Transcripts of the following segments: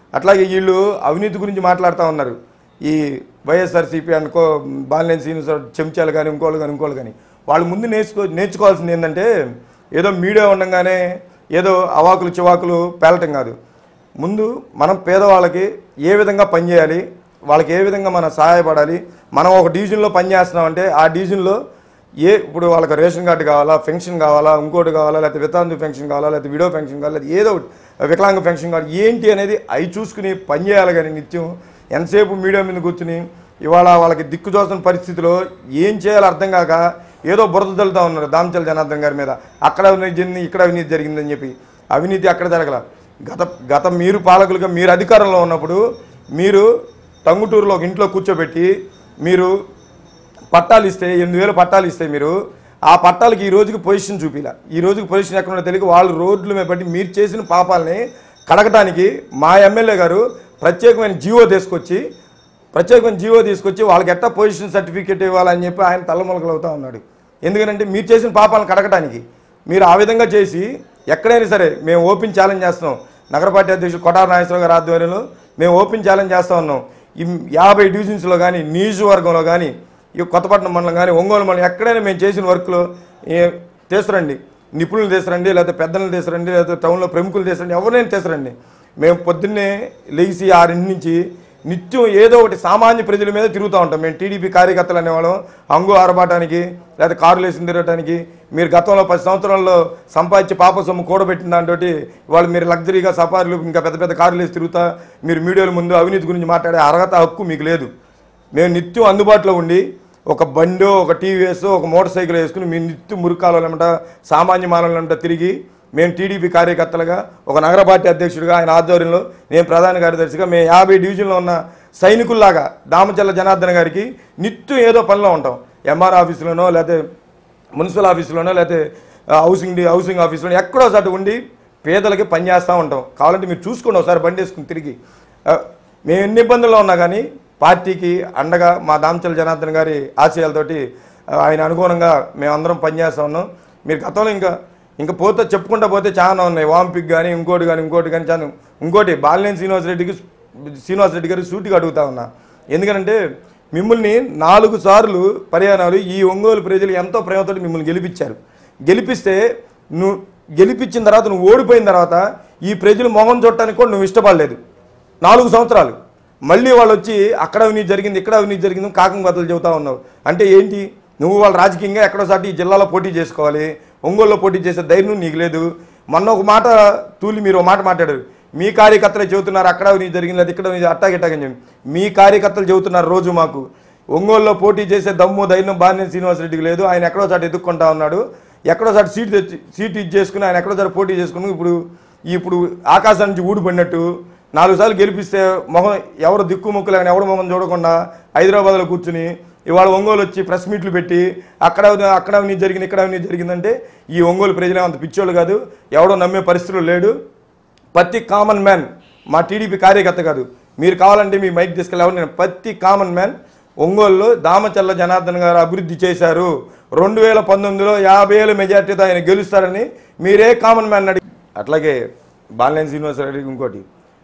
అట్లాగే వీళ్ళు అవినీతి గురించి మాట్లాడుతూ ఉన్నారు ఈ వైఎస్ఆర్సీపీ అనుకో బాలినేని శ్రీనివాసరావు చెంచాలు కానీ ఇంకోళ్ళు కానీ ఇంకోళ్ళు కానీ వాళ్ళు ముందు నేర్చుకో నేర్చుకోవాల్సింది ఏంటంటే ఏదో మీడియా ఉండగానే ఏదో అవాకులు చివాకులు పేలటం కాదు ముందు మనం పేదవాళ్ళకి ఏ విధంగా పనిచేయాలి వాళ్ళకి ఏ విధంగా మనం సహాయపడాలి మనం ఒక డివిజన్లో పనిచేస్తున్నామంటే ఆ డివిజన్లో ఏ ఇప్పుడు వాళ్ళకి రేషన్ కార్డు కావాలా పెన్షన్ కావాలా ఇంకోటి కావాలా లేకపోతే వితాంతు పెన్షన్ కావాలా లేకపోతే విడో పెన్షన్ కావాలా లేకపోతే ఏదో ఒకటి వికలాంగ పెన్షన్ కావాలి ఏంటి అనేది అవి చూసుకుని పని చేయాలి కానీ నిత్యం ఎంతసేపు మీడియా మీద కూర్చుని ఇవాళ వాళ్ళకి దిక్కు చూస్తున్న పరిస్థితిలో ఏం చేయాలో అర్థం కాక ఏదో బురద తల్లుతా ఉన్నారు దామచల జనార్దన్ గారి మీద అక్కడ అవినీతి జరిగింది ఇక్కడ అవినీతి జరిగిందని చెప్పి అవినీతి అక్కడ జరగల గత గత మీరు పాలకులుగా మీరు అధికారంలో ఉన్నప్పుడు మీరు టంగుటూరులో ఒక ఇంట్లో కూర్చోబెట్టి మీరు పట్టాలు ఇస్తే ఎనిమిది వేలు పట్టాలు ఇస్తే మీరు ఆ పట్టాలకి ఈ రోజుకి పొజిషన్ చూపిలా ఈ రోజుకి పొజిషన్ ఎక్కడ ఉన్నదో తెలియక వాళ్ళు రోడ్ల మీద బట్టి మీరు చేసిన పాపాలని కడగటానికి మా ఎమ్మెల్యే గారు ప్రత్యేకమైన జీవో తీసుకొచ్చి ప్రత్యేకమైన జీవో తీసుకొచ్చి వాళ్ళకి ఎట్టా పొజిషన్ సర్టిఫికేట్ ఇవ్వాలని చెప్పి ఆయన తల్లమొలకలు అవుతా ఉన్నాడు ఎందుకంటే మీరు చేసిన పాపాలను కడగటానికి మీరు ఆ విధంగా చేసి ఎక్కడైనా సరే మేము ఓపెన్ ఛాలెంజ్ చేస్తున్నాం నగర పార్టీ అధ్యక్షుడు కొటార నాగేశ్వరరావు గారి ఆధ్వర్యంలో మేము ఓపెన్ ఛాలెంజ్ చేస్తూ ఉన్నాం ఈ యాభై డివిజన్స్లో కానీ నియోజకవర్గంలో కానీ ఈ కొత్తపట్నం మండలం కానీ ఒంగోలు మండలం ఎక్కడైనా మేము చేసిన వర్క్లో ఏ- తీసుకురండి నిపుణులు తీసుకురండి లేకపోతే పెద్దలను తీసుకురండి లేకపోతే టౌన్లో ప్రముఖులు తీసుకురండి ఎవరినైనా తీసుకురండి మేము పొద్దున్నే లేచి ఆరింటి నుంచి నిత్యం ఏదో ఒకటి సామాన్య ప్రజల మీద తిరుగుతూ ఉంటాం మేము టీడీపీ కార్యకర్తలు అనేవాళ్ళం అంగు ఆరబాటానికి లేదా కారులు వేసి తిరగటానికి మీరు గతంలో పది సంవత్సరాల్లో సంపాదించి పాప సొమ్ము కూడబెట్టిన దాంతో వాళ్ళు మీరు లగ్జరీగా సఫారీలు ఇంకా పెద్ద పెద్ద కార్లు వేసి తిరుగుతా మీరు మీడియాల ముందు అవినీతి గురించి మాట్లాడే అర్హత హక్కు మీకు లేదు మేము నిత్యం అందుబాటులో ఉండి ఒక బండో ఒక టీవీఎస్ ఒక మోటార్ సైకిల్ వేసుకుని మేము నిత్యం మురికాలన్నమాట సామాన్య మానవులంట తిరిగి మేము టీడీపీ కార్యకర్తలుగా ఒక నగర పార్టీ అధ్యక్షుడిగా ఆయన ఆధ్వర్యంలో నేను ప్రధాన కార్యదర్శిగా మేము యాభై డివిజన్లో ఉన్న సైనికుల్లాగా దామచల్ల జనార్దన్ గారికి నిత్యం ఏదో పనిలో ఉంటాం ఎంఆర్ ఆఫీసులోనో లేకపోతే మున్సిపల్ ఆఫీసులోనో లేకపోతే ఆ, హౌసింగ్ డి- హౌసింగ్ ఆఫీసులోనో ఎక్కడో చోట ఉండి పేదలకి పనిచేస్తూ ఉంటాం కావాలంటే మీరు చూసుకోండి ఒకసారి బండి వేసుకుని తిరిగి ఆ, మేము ఎన్ని ఇబ్బందుల్లో ఉన్నా కానీ పార్టీకి అండగా మా దామచల జనార్దన్ గారి ఆశయాలతోటి ఆ, ఆయన అనుగుణంగా మేమందరం పనిచేస్తూ ఉన్నాం మీరు గతంలో ఇంకా ఇంకా పోతే చెప్పుకుంటా పోతే చాలా ఉన్నాయి వాంపిక్ కానీ ఇంకోటి కానీ ఇంకోటి కానీ చాలా ఇంకోటి బాలినేని శ్రీనివాసరెడ్డికి శ్రీనివాసరెడ్డి గారికి సూటిగా అడుగుతా ఉన్నా ఎందుకంటే మిమ్మల్ని నాలుగు సార్లు పర్యాణాలు ఈ ఒంగోలు ప్రజలు ఎంతో ప్రేమతో మిమ్మల్ని గెలిపించారు గెలిపిస్తే నువ్వు గెలిపించిన తర్వాత నువ్వు ఓడిపోయిన తర్వాత ఈ ప్రజలు మొహం చూడటానికి కూడా నువ్వు ఇష్టపడలేదు నాలుగు సంవత్సరాలు మళ్ళీ వాళ్ళు వచ్చి అక్కడ అవినీతి జరిగింది ఇక్కడ అవినీతి జరిగింది కాకం కథలు చెబుతా ఉన్నావు అంటే ఏంటి నువ్వు వాళ్ళు రాజకీయంగా ఎక్కడోసారి ఈ జిల్లాలో పోటీ చేసుకోవాలి ఒంగోలులో పోటీ చేసే ధైర్యం నీకు లేదు మొన్న ఒక మాట తూలి మీరు ఒక మాట మాట్లాడారు మీ కార్యకర్తలే చెబుతున్నారు అక్కడ అవినీతి జరిగింది లేదా ఇక్కడ అవినీతి అట్టాగిట్టాగని చెప్పి మీ కార్యకర్తలు చెబుతున్నారు రోజు మాకు ఒంగోలులో పోటీ చేసే దమ్ము ధైర్యం బాలినేని శ్రీనివాసరెడ్డికి లేదు ఆయన ఎక్కడో చాటు ఎదుక్కుంటా ఉన్నాడు ఎక్కడో చాటు సీట్ తెచ్చి సీట్ ఇచ్చేసుకుని ఆయన ఎక్కడో చాటు పోటీ చేసుకుని ఇప్పుడు ఇప్పుడు ఆకాశం నుంచి ఊడిపడినట్టు నాలుగు సార్లు గెలిపిస్తే మొహం ఎవరు దిక్కు ముక్కు లేని ఎవరు మొహం చూడకుండా హైదరాబాద్లో కూర్చుని ఇవాళ ఒంగోలు వచ్చి ప్రెస్ మీట్లు పెట్టి అక్కడ అక్కడ అవినీతి జరిగింది ఇక్కడ అవినీతి జరిగిందంటే ఈ ఒంగోలు ప్రజలే అంత పిచ్చోళ్ళు కాదు ఎవడో నమ్మే పరిస్థితులు లేడు ప్రతి కామన్ మ్యాన్ మా టీడీపీ కార్యకర్త కాదు మీరు కావాలంటే మీ మైక్ తీసుకెళ్ళి నేను ప్రతి కామన్ మ్యాన్ ఒంగోలులో దామచల్ల జనార్దన్ గారు అభివృద్ధి చేశారు రెండు వేల పంతొమ్మిదిలో యాభై ఏళ్ళ మెజార్టీతో ఆయన గెలుస్తారని మీరే కామన్ మ్యాన్ అడిగి అట్లాగే బాలినేని శ్రీనివాసరెడ్డి ఇంకోటి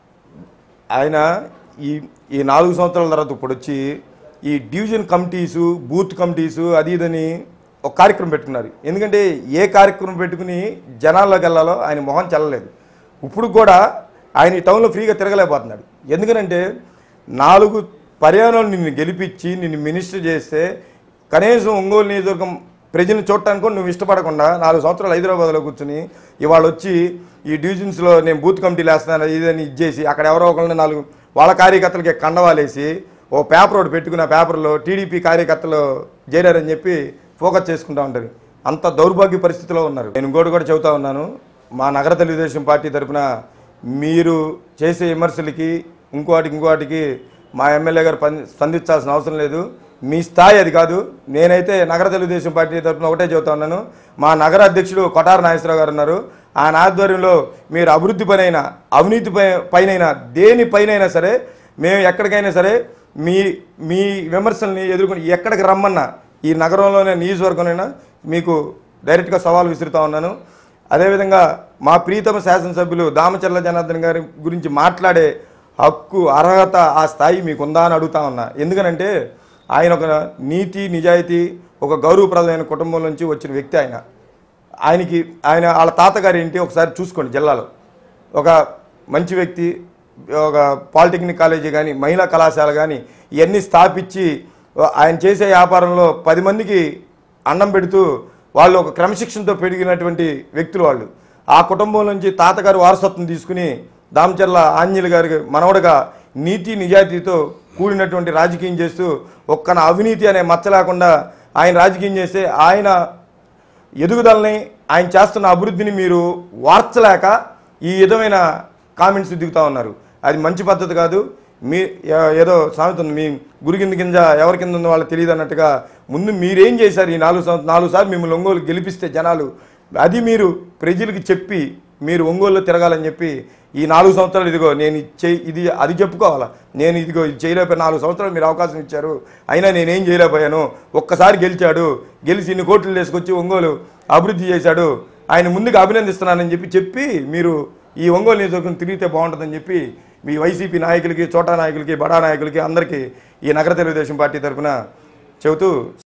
ఆయన ఈ ఈ నాలుగు సంవత్సరాల తర్వాత ఇప్పుడు వచ్చి ఈ డివిజన్ కమిటీసు బూత్ కమిటీసు అది ఇదని ఒక కార్యక్రమం పెట్టుకున్నారు ఎందుకంటే ఏ కార్యక్రమం పెట్టుకుని జనాల్లోకి వెళ్ళాలో ఆయన మొహం చెల్లలేదు ఇప్పుడు కూడా ఆయన ఈ టౌన్లో ఫ్రీగా తిరగలేకపోతున్నాడు ఎందుకనంటే నాలుగు పర్యాణాలు నిన్ను గెలిపించి నిన్ను మినిస్టర్ చేస్తే కనీసం ఒంగోలు నియోజకవర్గం ప్రజలను చూడటానికి కూడా నువ్వు ఇష్టపడకుండా నాలుగు సంవత్సరాలు హైదరాబాద్లో కూర్చుని ఇవాళ వచ్చి ఈ డివిజన్స్లో నేను బూత్ కమిటీలు వేస్తున్నాను ఇదని ఇచ్చేసి అక్కడ ఎవరో ఒకరిని నాలుగు వాళ్ళ కార్యకర్తలకి కండవాలేసి ఓ పేపర్ ఒకటి పెట్టుకున్న పేపర్లో టీడీపీ కార్యకర్తలు చేరారని చెప్పి ఫోకస్ చేసుకుంటా ఉంటారు అంత దౌర్భాగ్య పరిస్థితిలో ఉన్నారు నేను ఇంకోటి కూడా చెబుతా ఉన్నాను మా నగర తెలుగుదేశం పార్టీ తరపున మీరు చేసే విమర్శలకి ఇంకోటికి ఇంకోటికి మా ఎమ్మెల్యే గారు పని- స్పందించాల్సిన అవసరం లేదు మీ స్థాయి అది కాదు నేనైతే నగర తెలుగుదేశం పార్టీ తరఫున ఒకటే చెబుతా ఉన్నాను మా నగర అధ్యక్షుడు కొటార నాగేశ్వరరావు గారు ఉన్నారు ఆయన ఆధ్వర్యంలో మీరు అభివృద్ధి పైన అవినీతి పై- పైనైనా దేని పైనైనా సరే మేము ఎక్కడికైనా సరే మీ మీ విమర్శల్ని ఎదుర్కొని ఎక్కడికి రమ్మన్నా ఈ నగరంలోనే నియోజకవర్గంలోనైనా మీకు డైరెక్ట్గా సవాల్ విసురుతా ఉన్నాను అదేవిధంగా మా ప్రీతమ శాసనసభ్యులు దామచర్ల జనార్దన్ గారి గురించి మాట్లాడే హక్కు అర్హత ఆ స్థాయి మీకుందా అని అడుగుతా ఉన్నా ఎందుకనంటే ఆయన ఒక నీతి నిజాయితీ ఒక గౌరవప్రదమైన కుటుంబం నుంచి వచ్చిన వ్యక్తి ఆయన ఆయనకి ఆయన వాళ్ళ తాతగారు ఏంటి ఒకసారి చూసుకోండి జిల్లాలో ఒక మంచి వ్యక్తి ఒక పాలిటెక్నిక్ కాలేజీ కానీ మహిళా కళాశాల కానీ ఇవన్నీ స్థాపించి ఆయన చేసే వ్యాపారంలో పది మందికి అన్నం పెడుతూ వాళ్ళు ఒక క్రమశిక్షణతో పెరిగినటువంటి వ్యక్తులు వాళ్ళు ఆ కుటుంబం నుంచి తాతగారు వారసత్వం తీసుకుని దామచర్ల ఆంజనేయులు గారి మనవడుగా నీతి నిజాయితీతో కూడినటువంటి రాజకీయం చేస్తూ ఒక్కన అవినీతి అనే మచ్చ లేకుండా ఆయన రాజకీయం చేస్తే ఆయన ఎదుగుదలని ఆయన చేస్తున్న అభివృద్ధిని మీరు వార్చలేక ఈ విధమైన కామెంట్స్ దిగుతూ ఉన్నారు అది మంచి పద్ధతి కాదు మీ ఏ- ఏదో సామెత ఉంది మీ గురి కింద కింద ఎవరి కింద ఉందో వాళ్ళు తెలియదు అన్నట్టుగా ముందు మీరేం చేశారు ఈ నాలుగు సంవత్సరం నాలుగు సార్లు మిమ్మల్ని ఒంగోలు గెలిపిస్తే జనాలు అది మీరు ప్రజలకు చెప్పి మీరు ఒంగోలులో తిరగాలని చెప్పి ఈ నాలుగు సంవత్సరాలు ఇదిగో నేను ఇది చేయి ఇది అది చెప్పుకోవాలా నేను ఇదిగో ఇది చేయలేకపోయి నాలుగు సంవత్సరాలు మీరు అవకాశం ఇచ్చారు అయినా నేనేం చేయలేకపోయాను ఒక్కసారి గెలిచాడు గెలిచి ఇన్ని కోట్లు తీసుకొచ్చి ఒంగోలు అభివృద్ధి చేశాడు ఆయన ముందుగా అభినందిస్తున్నానని చెప్పి చెప్పి మీరు ఈ ఒంగోలు నియోజకవర్గం తిరిగితే బాగుంటుందని చెప్పి మీ వైసీపీ నాయకులకి చోటా నాయకులకి బడా నాయకులకి అందరికీ ఈ నగర తెలుగుదేశం పార్టీ తరఫున చెబుతూ